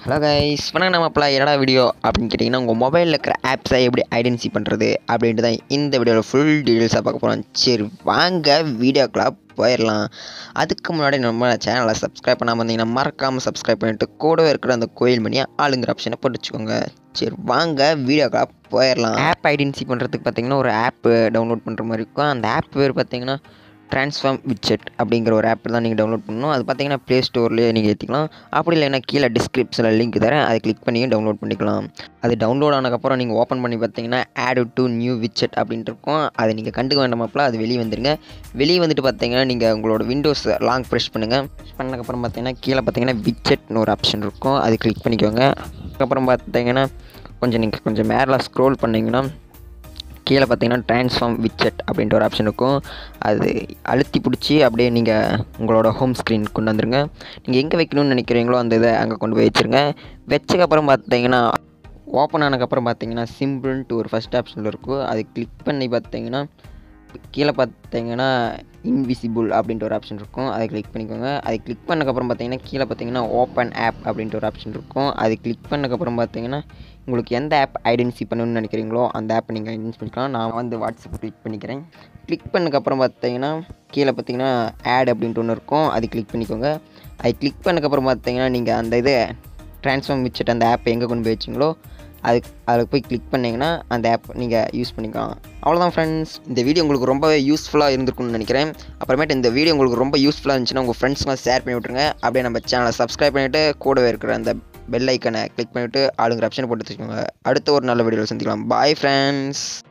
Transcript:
hello guys வணக்கம் நம்ம அப்பலாம் என்னடா வீடியோ அப்படின்னு கேட்டிங்கன்னா உங்கள் மொபைலில் இருக்கிற ஆப்ஸை எப்படி ஐடென்டிஃபை பண்ணுறது அப்படின்ட்டு தான் இந்த வீடியோவில் ஃபுல் டீட்டெயில்ஸாக பார்க்க போகிறோம் சரி வாங்க வீடியோக்குள்ளே போயிடலாம் அதுக்கு முன்னாடி நம்ம சேனலை சப்ஸ்கிரைப் பண்ணாமல் இருந்தீங்கன்னா மறக்காமல் சப்ஸ்கிரைப் பண்ணிட்டு கூடவே இருக்கிற அந்த கோயில் மணியை ஆளுங்கிற ஆப்ஷனை போட்டு வச்சுக்கோங்க சரி வாங்க வீடியோக்குள்ளே போயிடலாம் ஆப் ஐடென்டிஃபை பண்ணுறதுக்கு பார்த்தீங்கன்னா ஒரு ஆப் டவுன்லோட் பண்ணுற மாதிரி இருக்கும் அந்த ஆப் பேர் பார்த்தீங்கன்னா ட்ரான்ஸ்ஃபார்ம் விட்செட் அப்படிங்கிற ஒரு ஆப் தான் நீங்கள் டவுன்லோட் பண்ணணும் அது பார்த்தீங்கன்னா ப்ளே ஸ்டோர்லேயே நீங்கள் ஏற்றிக்கலாம் அப்படி இல்லைன்னா கீழே டிஸ்கிரிப்ஷனில் லிங்க் தரேன் அதை கிளிக் பண்ணி டவுன்லோட் பண்ணிக்கலாம் அது டவுன்லோட் ஆனதுக்கப்புறம் நீங்கள் ஓப்பன் பண்ணி பார்த்தீங்கன்னா ஆட் டு நியூ விட்செட் அப்படின்ட்டு இருக்கும் அதை நீங்கள் கண்டுக்க வேண்டாமப்பில் அது வெளியே வந்துடுங்க வெளியே வந்துட்டு பார்த்தீங்கன்னா நீங்கள் உங்களோட விண்டோஸ் லாங் ப்ரெஷ் பண்ணுங்கள் பண்ணதுக்கப்புறம் பார்த்தீங்கன்னா கீழே பார்த்தீங்கன்னா விட்செட்னு ஒரு ஆப்ஷன் இருக்கும் அது கிளிக் பண்ணிக்கோங்க அதுக்கப்புறம் பார்த்தீங்கன்னா கொஞ்சம் நீங்கள் கொஞ்சம் மேலே ஸ்க்ரோல் பண்ணிங்கன்னா கீழே பார்த்தீங்கன்னா ட்ரான்ஸ்ஃபார்ம் விட்செட் அப்படின்ற ஒரு ஆப்ஷன் இருக்கும் அது அழுத்தி பிடிச்சி அப்படியே நீங்கள் உங்களோட ஹோம் ஸ்க்ரீன் கொண்டு வந்துருங்க நீங்கள் எங்கே வைக்கணும்னு நினைக்கிறீங்களோ அந்த இதை அங்கே கொண்டு போய் வச்சுருங்க வச்சக்கப்புறம் பார்த்தீங்கன்னா ஓப்பன் ஆனதுக்கப்புறம் பார்த்தீங்கன்னா சிம்பிள்ன்ட்டு ஒரு ஃபஸ்ட் ஆப்ஷனில் இருக்கும் அது கிளிக் பண்ணி பார்த்தீங்கன்னா கீழே பார்த்தீங்கன்னா இன்விசிபிள் அப்படின்ட்டு ஒரு ஆப்ஷன் இருக்கும் அதை கிளிக் பண்ணிக்கோங்க அதை கிளிக் பண்ணக்கப்புறம் பார்த்தீங்கன்னா கீழே பார்த்தீங்கன்னா ஓப்பன் ஆப் அப்படின்ட்டு ஒரு ஆப்ஷன் இருக்கும் அது கிளிக் பண்ணக்கப்புறம் பார்த்தீங்கன்னா உங்களுக்கு எந்த ஆப் ஐடென்டிஃபை பண்ணணும்னு நினைக்கிறீங்களோ அந்த ஆப்பை நீங்கள் ஐடென்டிஃபை பண்ணிக்கலாம் நான் வந்து வாட்ஸ்அப் கிளிக் பண்ணிக்கிறேன் கிளிக் பண்ணக்கப்புறம் பார்த்தீங்கன்னா கீழே பார்த்தீங்கன்னா ஆட் அப்படின்ட்டு ஒன்று இருக்கும் அது கிளிக் பண்ணிக்கோங்க அது கிளிக் பண்ணக்கப்புறம் பார்த்தீங்கன்னா நீங்கள் அந்த இதை ட்ரான்ஸ்ஃபார்ம் வச்சுட்டு அந்த ஆப்பை எங்கே கொண்டு போய் வச்சிங்களோ அதுக்கு அதில் போய் கிளிக் பண்ணிங்கன்னா அந்த ஆப் நீங்கள் யூஸ் பண்ணிக்கலாம் அவ்வளோதான் ஃப்ரெண்ட்ஸ் இந்த வீடியோ உங்களுக்கு ரொம்பவே யூஸ்ஃபுல்லாக இருந்திருக்கும்னு நினைக்கிறேன் அப்புறமேட்டு இந்த வீடியோ உங்களுக்கு ரொம்ப யூஸ்ஃபுல்லாக இருந்துச்சுன்னா உங்கள் ஃப்ரெண்ட்ஸ்லாம் ஷேர் பண்ணி விட்ருங்க அப்படியே நம்ம சேனலை சப்ஸ்கிரைப் பண்ணிவிட்டு கூடவே இருக்கிற அந்த பெல் ஐக்கனை கிளிக் பண்ணிவிட்டு ஆளுங்கிற ஆப்ஷனை போட்டு வச்சுக்கோங்க அடுத்த ஒரு நல்ல வீடியோவில் சந்திக்கலாம் பாய் ஃப்ரெண்ட்ஸ்